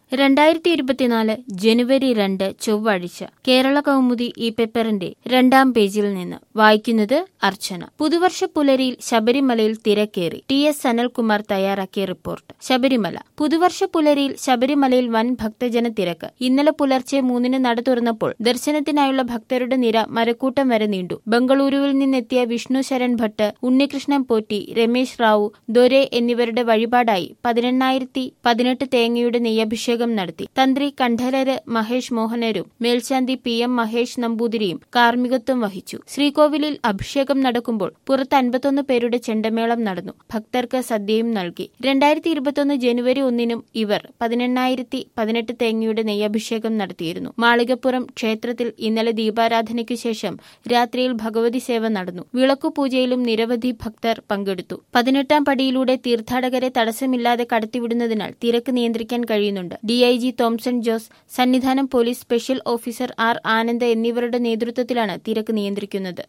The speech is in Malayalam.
രണ്ടായിരത്തി ഇരുപത്തിനാല് ജനുവരി രണ്ട് ചൊവ്വാഴ്ച കേരള കൗമുദി ഈ പേപ്പറിന്റെ രണ്ടാം പേജിൽ നിന്ന് വായിക്കുന്നത് അർച്ചന പുതുവർഷ പുലരിയിൽ ശബരിമലയിൽ തിരക്കേറി ടി എസ് സനൽകുമാർ തയ്യാറാക്കിയ റിപ്പോർട്ട് ശബരിമല പുതുവർഷ പുലരിയിൽ ശബരിമലയിൽ വൻ ഭക്തജന തിരക്ക് ഇന്നലെ പുലർച്ചെ മൂന്നിന് നട തുറന്നപ്പോൾ ദർശനത്തിനായുള്ള ഭക്തരുടെ നിര മരക്കൂട്ടം വരെ നീണ്ടു ബംഗളൂരുവിൽ നിന്നെത്തിയ വിഷ്ണു ശരൺ ഭട്ട് ഉണ്ണികൃഷ്ണൻ പോറ്റി രമേശ് റാവു ദൊരെ എന്നിവരുടെ വഴിപാടായി പതിനെണ്ണായിരത്തി പതിനെട്ട് തേങ്ങയുടെ നെയ്യഭിഷേകം നടത്തി തന്ത്രി കണ്ഠരര് മഹേഷ് മോഹനരും മേൽശാന്തി പി എം മഹേഷ് നമ്പൂതിരിയും കാർമ്മികത്വം വഹിച്ചു ശ്രീകോവിലിൽ അഭിഷേകം നടക്കുമ്പോൾ പുറത്ത് അൻപത്തൊന്ന് പേരുടെ ചെണ്ടമേളം നടന്നു ഭക്തർക്ക് സദ്യയും നൽകി രണ്ടായിരത്തി ഇരുപത്തൊന്ന് ജനുവരി ഒന്നിനും ഇവർ പതിനെണ്ണായിരത്തി പതിനെട്ട് തേങ്ങയുടെ നെയ്യഭിഷേകം നടത്തിയിരുന്നു മാളികപ്പുറം ക്ഷേത്രത്തിൽ ഇന്നലെ ദീപാരാധനയ്ക്കു ശേഷം രാത്രിയിൽ ഭഗവതി സേവ നടന്നു വിളക്കുപൂജയിലും നിരവധി ഭക്തർ പങ്കെടുത്തു പതിനെട്ടാം പടിയിലൂടെ തീർത്ഥാടകരെ തടസ്സമില്ലാതെ കടത്തിവിടുന്നതിനാൽ തിരക്ക് നിയന്ത്രിക്കാൻ കഴിയുന്നുണ്ട് DIG Thomson Jose Sannidhanam police special officer R Anand എന്നിവരുടെ നേതൃത്വത്തിലാണ് തിരക്ക് നിയന്ത്രിക്കുന്നത്